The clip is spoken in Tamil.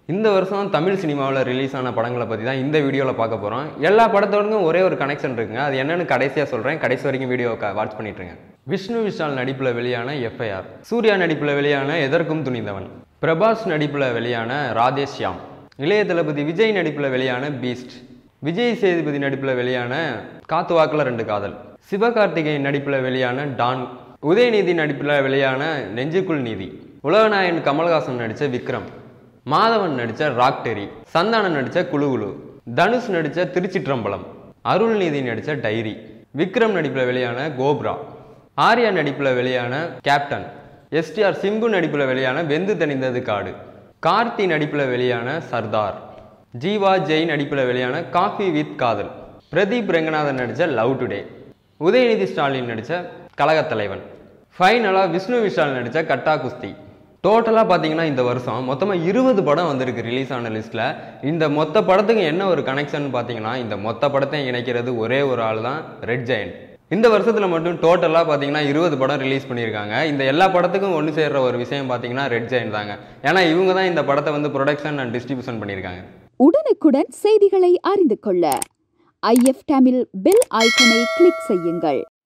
இந்த வருஷம் தமிழ் சினிமாவில் ரிலீஸ் ஆன படங்களை பற்றி தான் இந்த வீடியோவில் பார்க்க போகிறோம் எல்லா படத்தோடக்கும் ஒரே ஒரு கனெக்ஷன் இருக்குங்க அது என்னன்னு கடைசியாக சொல்கிறேன் கடைசி வரைக்கும் வீடியோ வாட்ச் பண்ணிட்டுருங்க விஷ்ணு விஷால் நடிப்பில் வெளியான எஃப்ஐஆர் சூர்யா நடிப்பில் வெளியான எதற்கும் துணிந்தவன் பிரபாஸ் நடிப்பில் வெளியான ராதேஷ்யாம் இளைய தளபதி விஜய் நடிப்பில் வெளியான பீஸ்ட் விஜய் சேதுபதி நடிப்பில் வெளியான காத்து வாக்கில் ரெண்டு காதல் சிவகார்த்திகேயன் நடிப்பில் வெளியான டான் உதயநிதி நடிப்பில் வெளியான நெஞ்சுக்குள் நீதி உலகநாயகன் கமல்ஹாசன் நடித்த விக்ரம் மாதவன் நடித்த ராக் டெரி சந்தானம் நடித்த குழுகுழு தனுஷ் நடித்த திருச்சிற்றம்பலம் அருள்நீதி நடித்த டைரி விக்ரம் நடிப்பில் வெளியான கோப்ரா ஆர்யா நடிப்பில் வெளியான கேப்டன் எஸ்டிஆர் சிம்பு நடிப்பில் வெளியான வெந்து தணிந்தது காடு கார்த்தி நடிப்பில் வெளியான சர்தார் ஜீவா ஜெய் நடிப்பில் வெளியான காஃபி வித் காதல் பிரதீப் ரெங்கநாதன் நடித்த லவ் டுடே உதயநிதி ஸ்டாலின் நடித்த கழகத்தலைவன் ஃபைனலாக விஷ்ணு விஷால் நடித்த கட்டா குஸ்தி டோட்டலாக பார்த்தீங்கன்னா இந்த வருஷம் மொத்தமாக இருபது படம் வந்திருக்கு ரிலீஸ் ஆன லிஸ்ட்டில் இந்த மொத்த படத்துக்கு என்ன ஒரு கனெக்ஷன் பார்த்தீங்கன்னா இந்த மொத்த படத்தையும் இணைக்கிறது ஒரே ஒரு ஆள் தான் ரெட் ஜெயண்ட் இந்த வருஷத்தில் மட்டும் டோட்டலாக பார்த்தீங்கன்னா இருபது படம் ரிலீஸ் பண்ணியிருக்காங்க இந்த எல்லா படத்துக்கும் ஒன்று சேர்ற ஒரு விஷயம் பார்த்தீங்கன்னா ரெட் ஜெயண்ட் தாங்க ஏன்னா இவங்க தான் இந்த படத்தை வந்து ப்ரொடக்ஷன் அண்ட் டிஸ்ட்ரிபியூஷன் பண்ணியிருக்காங்க உடனுக்குடன் செய்திகளை அறிந்து கொள்ள ஐஎஃப் தமிழ் பெல் ஐக்கனை கிளிக் செய்யுங்கள்